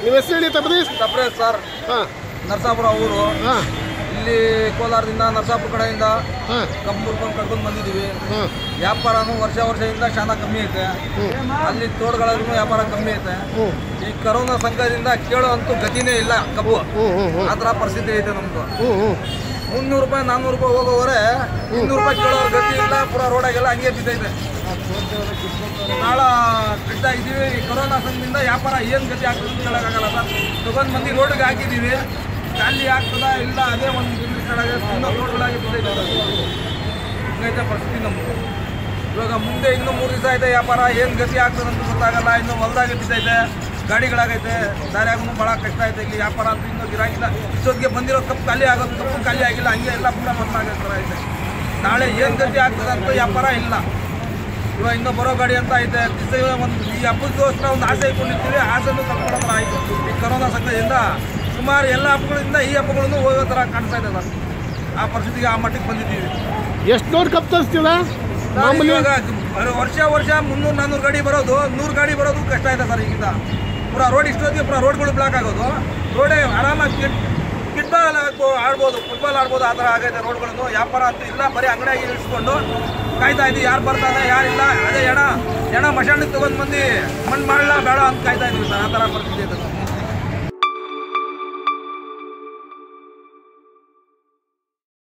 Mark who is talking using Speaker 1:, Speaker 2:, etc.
Speaker 1: ನಿಮ್ಮ ಹೆಸರು ಹೇಳಿ ತಪ್ಪದಿ
Speaker 2: ಸಪ್ರೇಟ್ ಸರ್
Speaker 1: ಹಾಂ
Speaker 2: ನರಸಾಪುರ ಊರು
Speaker 1: ಹಾಂ
Speaker 2: ಇಲ್ಲಿ ಕೋಲಾರದಿಂದ ನರಸಾಪುರ ಕಡೆಯಿಂದ
Speaker 1: ಹಾಂ
Speaker 2: ಕಬ್ಬು ಮುರ್ಕೊಂಡು ಕರ್ಕೊಂಡು ಬಂದಿದ್ದೀವಿ
Speaker 1: ಹಾಂ
Speaker 2: ವ್ಯಾಪಾರನೂ ವರ್ಷ ವರ್ಷದಿಂದ ಶಾನ ಕಮ್ಮಿ ಐತೆ ಅಲ್ಲಿ ತೋಟಗಳಲ್ಲೂ ವ್ಯಾಪಾರ ಕಮ್ಮಿ ಐತೆ
Speaker 1: ಹ್ಞೂ
Speaker 2: ಈ ಕರೋನಾ ಸಂಕಟದಿಂದ ಕೇಳೋ ಅಂತೂ ಗತಿನೇ ಇಲ್ಲ ಕಬ್ಬು
Speaker 1: ಹ್ಞೂ ಹ್ಞೂ ಹ್ಞೂ
Speaker 2: ಆ ಥರ ಪರಿಸ್ಥಿತಿ ಐತೆ ನಮ್ದು
Speaker 1: ಹ್ಞೂ ಹ್ಞೂ
Speaker 2: ಮುನ್ನೂರು ರೂಪಾಯಿ ನಾನ್ನೂರು ರೂಪಾಯಿ ಹೋಗೋವರೆ ಇನ್ನೂರು ರೂಪಾಯಿ ಕೇಳೋರ್ ಗತಿ ಇಲ್ಲ ಪೂರ ರೋಡಾಗೆಲ್ಲ ಹಂಗೆ ಬಿದ್ದೈತೆ ನಾಳ ಕಟ್ತಾ ಇದ್ದೀವಿ ಈ ಕರೋನಾ ಸಂಘದಿಂದ ವ್ಯಾಪಾರ ಏನು ಗತಿ ಆಗ್ತದೆ ಅಂತ ಹೇಳೋಕ್ಕಾಗಲ್ಲ ಸರ್ ತಗೊಂಡು ಮಂದಿ ರೋಡ್ಗೆ ಹಾಕಿದ್ದೀವಿ ಖಾಲಿ ಆಗ್ತದ ಇಲ್ಲ ಅದೇ ಒಂದು ಬಿಸ್ನೆಸ್ ಕಡೆಗೆ ಇನ್ನೊಂದು ರೋಡ್ಗಳಾಗಿ ಬಿದ್ದೈತೆ ಹಿಂಗೈತೆ ಪರಿಸ್ಥಿತಿ ನಮ್ಮದು ಇವಾಗ ಮುಂದೆ ಇನ್ನೂ ಮೂರು ದಿವಸ ಐತೆ ವ್ಯಾಪಾರ ಏನು ಗತಿ ಆಗ್ತದೆ ಅಂತ ಗೊತ್ತಾಗಲ್ಲ ಇನ್ನು ಹೊಲದಾಗೆ ಬಿದ್ದೈತೆ ಗಾಡಿಗಳಾಗೈತೆ ದಾರಿಯಾಗೂ ಭಾಳ ಕಷ್ಟ ಐತೆ ಇಲ್ಲಿ ವ್ಯಾಪಾರ ಅಂತೂ ಇನ್ನೂ ಗಿರಾಕಿಲ್ಲ ಇಷ್ಟೊತ್ತಿಗೆ ಬಂದಿರೋ ಕಪ್ಪು ಖಾಲಿ ಆಗೋದು ಕಪ್ಪು ಖಾಲಿ ಆಗಿಲ್ಲ ಹಂಗೆ ಎಲ್ಲ ಪೂರ ಬಂದಾಗೋ ಥರ ಐತೆ ನಾಳೆ ಏನು ಗತಿ ಆಗ್ತದೆ ಅಂತ ವ್ಯಾಪಾರ ಇಲ್ಲ ಇವಾಗ ಇನ್ನೂ ಬರೋ ಗಾಡಿ ಅಂತ ಐತೆ ದಿವಸ ಒಂದು ಈ ಹಬ್ಬಕ್ಕೋಸ್ಕರ ಒಂದು ಆಸೆ ಇಟ್ಕೊಂಡಿರ್ತೀವಿ ಆಸೆನೂ ಕಳ್ಕೊಳ್ಳೋ ಥರ ಆಯಿತು ಈ ಕರೋನಾ ಸಂಘದಿಂದ ಸುಮಾರು ಎಲ್ಲ ಹಬ್ಬಗಳಿಂದ ಈ ಹಬ್ಬಗಳನ್ನು ಹೋಗೋ ಥರ ಕಾಣಿಸ್ತಾ ಇದೆ ಸರ್ ಆ ಪರಿಸ್ಥಿತಿಗೆ ಆ ಮಟ್ಟಿಗೆ ಬಂದಿದ್ದೀವಿ
Speaker 1: ಎಷ್ಟು ಲೋಡ್ ಕಪ್ ತರಿಸ್ತೀರಾ
Speaker 2: ಸರ್,
Speaker 1: ಮಾಮೂಲಿ
Speaker 2: ಇವಾಗ ಬರೋ ವರ್ಷ ವರ್ಷ ಮುನ್ನೂರು ನಾನ್ನೂರು ಗಾಡಿ ಬರೋದು ನೂರು ಗಾಡಿ ಬರೋದು ಕಷ್ಟ ಇದೆ ಸರ್ ಈಗಿಂದ ಪೂರ ರೋಡ್ ಇಷ್ಟೊತ್ತಿಗೆ ಪೂರ ರೋಡ್ಗಳು ಬ್ಲಾಕ್ ಆಗೋದು ರೋಡೇ ಆರಾಮಾಗಿ ಕಿಟ್ ಕಿಟ್ಬಾಲ್ ಆಡ್ಬೋದು ಫುಟ್ಬಾಲ್ ಆಡ್ಬೋದು ಆ ಥರ ಆಗೈತೆ ರೋಡ್ಗಳನ್ನು ವ್ಯಾಪಾರ ಅಂತೂ ಇಲ್ಲ ಬರೀ ಅಂಗಡಿಯಾಗಿ ಇಳಿಸ್ಕೊಂಡು ಕಾಯ್ತಾ ಇದ್ದೀವಿ ಯಾರು ಬರ್ತಾರೆ ಯಾರಿಲ್ಲ ಅದೇ ಎಣ ಎಣ ಮಶಾಣಕ್ಕೆ ತಗೊಂಡು ಮಂದಿ ಮಣ್ಣು ಮಾಡಲ್ಲ ಬೇಡ ಅಂತ ಕಾಯ್ತಾ ಇದ್ದೀವಿ ಸರ್ ಆ ಥರ ಪರಿಸ್ಥಿತಿ ಇದೆ ಸರ್